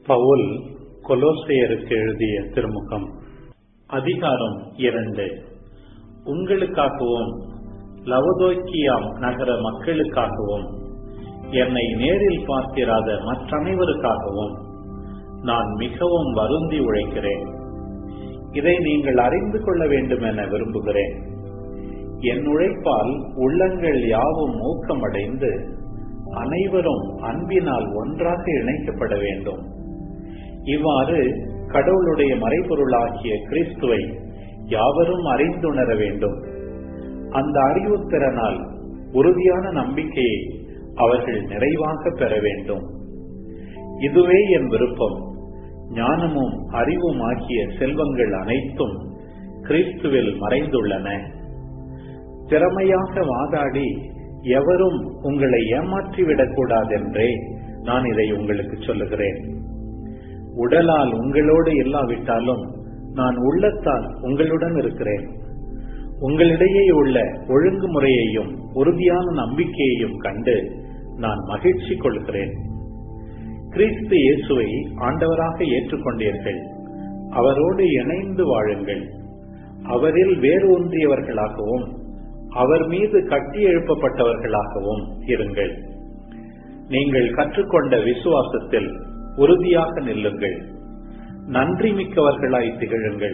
பவுல் கொலோசையருக்கு எழுதிய திருமுகம் அதிகாரம் இரண்டு உங்களுக்காகவும் லவதோக்கியாம் நகர மக்களுக்காகவும் என்னை நேரில் பார்த்திராத மற்றனைவருக்காகவும் நான் மிகவும் வருந்தி உழைக்கிறேன் இதை நீங்கள் அறிந்து கொள்ள வேண்டும் என விரும்புகிறேன் என் உழைப்பால் உள்ளங்கள் யாவும் ஊக்கமடைந்து அனைவரும் அன்பினால் ஒன்றாக இணைக்கப்பட வேண்டும் இவ்வாறு கடவுளுடைய மறைபொருளாகிய கிறிஸ்துவை யாவரும் அறிந்துணர வேண்டும் அந்த அறிவுத்திறனால் உறுதியான நம்பிக்கையை அவர்கள் நிறைவாக பெற வேண்டும் இதுவே என் விருப்பம் ஞானமும் அறிவும் ஆகிய செல்வங்கள் அனைத்தும் கிறிஸ்துவில் மறைந்துள்ளன திறமையாக வாதாடி எவரும் உங்களை ஏமாற்றிவிடக் கூடாதென்றே நான் இதை உங்களுக்கு சொல்லுகிறேன் உடலால் உங்களோடு இல்லாவிட்டாலும் நான் உள்ளத்தால் உங்களுடன் இருக்கிறேன் உங்களிடையே உள்ள ஒழுங்குமுறையையும் உறுதியான நம்பிக்கையையும் கண்டு நான் மகிழ்ச்சி கொள்கிறேன் கிறிஸ்து இயேசுவை ஆண்டவராக ஏற்றுக்கொண்டீர்கள் அவரோடு இணைந்து வாழுங்கள் அவரில் வேறு ஒன்றியவர்களாகவும் அவர் மீது கட்டி எழுப்பப்பட்டவர்களாகவும் இருங்கள் நீங்கள் கற்றுக்கொண்ட விசுவாசத்தில் உறுதியாக நில்லுங்கள் நன்றி மிக்கவர்களாய் திகழுங்கள்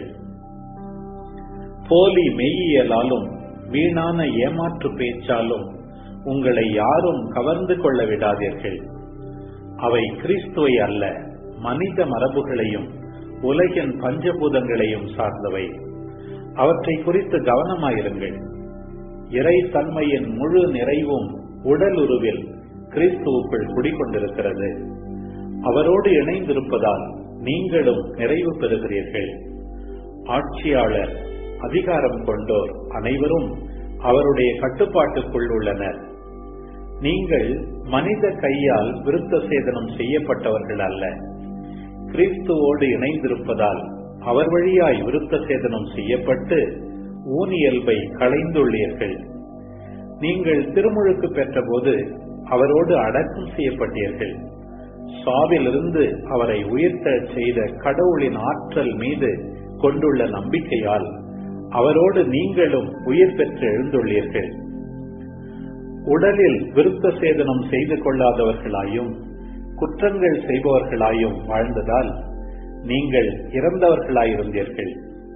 போலி மெய்யியலாலும் வீணான ஏமாற்று பேச்சாலும் உங்களை யாரும் கவர்ந்து கொள்ள விடாதீர்கள் அவை கிறிஸ்துவை அல்ல மனித மரபுகளையும் உலகின் பஞ்சபூதங்களையும் சார்ந்தவை அவற்றை குறித்து கவனமாயிருங்கள் இறை தன்மையின் முழு நிறைவும் உடல் உருவில் கிறிஸ்துவுக்குள் குடிக்கொண்டிருக்கிறது அவரோடு இணைந்திருப்பதால் நீங்களும் நிறைவு பெறுகிறீர்கள் ஆட்சியாளர் அதிகாரம் கொண்டோர் அனைவரும் அவருடைய கட்டுப்பாட்டுக்குள் உள்ளனர் நீங்கள் மனித கையால் விருத்த சேதனம் செய்யப்பட்டவர்கள் அல்ல கிறிஸ்துவோடு இணைந்திருப்பதால் அவர் வழியாய் விருத்த சேதனம் செய்யப்பட்டு ஊனியல்பை களைந்துள்ளீர்கள் நீங்கள் திருமுழுக்கு பெற்றபோது அவரோடு அடக்கம் செய்யப்பட்டீர்கள் சாவிலிருந்து அவரை உயிர்த்த செய்த கடவுளின் ஆற்றல் மீது கொண்டுள்ள நம்பிக்கையால் அவரோடு நீங்களும் உயிர் பெற்று எழுந்துள்ளீர்கள் உடலில் விருத்த சேதனம் செய்து கொள்ளாதவர்களாயும் குற்றங்கள் செய்பவர்களாயும் வாழ்ந்ததால் நீங்கள் இறந்தவர்களாயிருந்தீர்கள்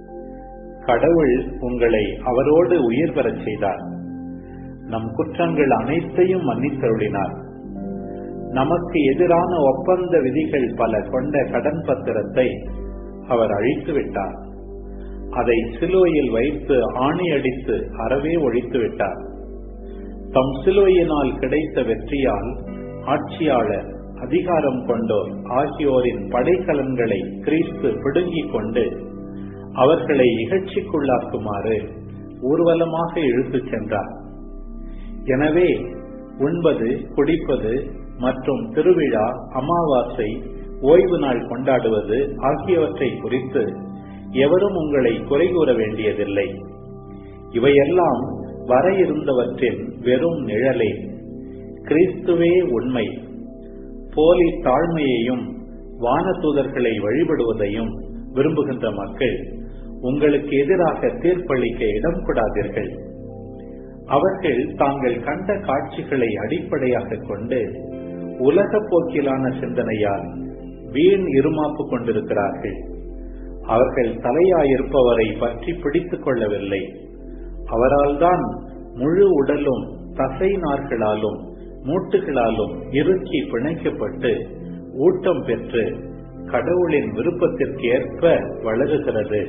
கடவுள் உங்களை அவரோடு உயிர் பெறச் செய்தார் நம் குற்றங்கள் அனைத்தையும் மன்னித்தருளினார் நமக்கு எதிரான ஒப்பந்த விதிகள் பல கொண்ட கடன் பத்திரத்தை அவர் அழித்து விட்டார் அதை சிலுவையில் வைத்து ஆணி அடித்து அறவே ஒழித்து விட்டார் தம் சிலுவையினால் கிடைத்த வெற்றியால் ஆட்சியாளர் அதிகாரம் கொண்டோர் ஆகியோரின் படைக்கலன்களை கிறிஸ்து பிடுங்கிக் கொண்டு அவர்களை இகழ்ச்சிக்குள்ளாக்குமாறு ஊர்வலமாக இழுத்துச் சென்றார் எனவே உண்பது குடிப்பது மற்றும் திருவிழா அமாவாசை ஓய்வு நாள் கொண்டாடுவது ஆகியவற்றை குறித்து எவரும் உங்களை குறை கூற வேண்டியதில்லை இவையெல்லாம் வர இருந்தவற்றின் வெறும் நிழலே கிறிஸ்துவே உண்மை போலி தாழ்மையையும் வானதூதர்களை வழிபடுவதையும் விரும்புகின்ற மக்கள் உங்களுக்கு எதிராக தீர்ப்பளிக்க இடம் கொடாதீர்கள் அவர்கள் தாங்கள் கண்ட காட்சிகளை அடிப்படையாக கொண்டு உலக போக்கிலான சிந்தனையால் வீண் இருமாப்பு கொண்டிருக்கிறார்கள் அவர்கள் தலையாயிருப்பவரை பற்றி பிடித்துக் கொள்ளவில்லை அவரால் தான் முழு உடலும் தசை நார்களாலும் மூட்டுகளாலும் இறுக்கி பிணைக்கப்பட்டு ஊட்டம் பெற்று கடவுளின் விருப்பத்திற்கு ஏற்ப வளருகிறது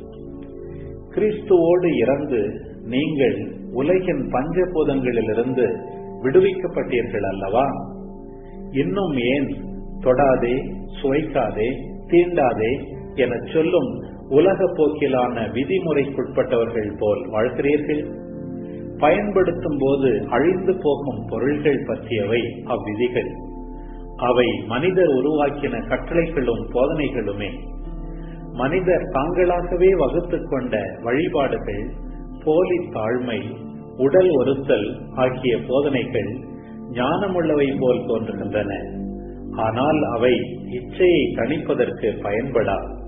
கிறிஸ்துவோடு இறந்து நீங்கள் உலகின் பஞ்சபூதங்களிலிருந்து விடுவிக்கப்பட்டீர்கள் அல்லவா இன்னும் ஏன் தொடாதே சுவைக்காதே தீண்டாதே என சொல்லும் உலக போக்கிலான விதிமுறைக்குட்பட்டவர்கள் போல் வாழ்கிறீர்கள் பயன்படுத்தும் போது அழிந்து போகும் பொருள்கள் பற்றியவை அவ்விதிகள் அவை மனிதர் உருவாக்கின கட்டளைகளும் போதனைகளுமே மனிதர் தாங்களாகவே வகுத்துக் கொண்ட வழிபாடுகள் போலி தாழ்மை உடல் ஒருத்தல் ஆகிய போதனைகள் ஞானமுள்ளவை போல் தோன்றுகின்றன ஆனால் அவை இச்சையை தணிப்பதற்கு பயன்படா